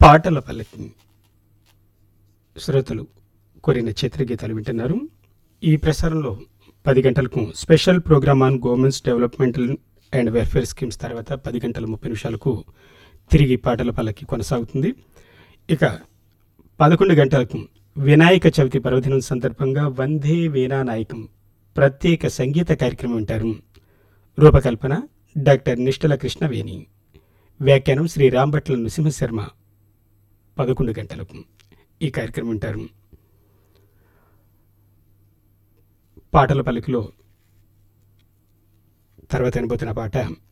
పాటల పల్లకి శ్రోతలు కోరిన చిత్రగీతాలు వింటున్నారు ఈ ప్రసారంలో పది గంటలకు special programme on governments developmental and welfare schemes తర్వాత పది గంటల ముప్పై నిమిషాలకు తిరిగి పాటల పల్లకి కొనసాగుతుంది ఇక పదకొండు గంటలకు వినాయక చవితి పర్వదినం సందర్భంగా వందే వీణా నాయకం ప్రత్యేక సంగీత కార్యక్రమం వింటారు రూపకల్పన డాక్టర్ నిష్టల కృష్ణవేణి వ్యాఖ్యానం శ్రీ రాంభట్ల నృసింహశర్మ పదకొండు గంటలకు ఈ కార్యక్రమం వింటారు పాటల పలికిలో తర్వాత వినబోతున్న పాట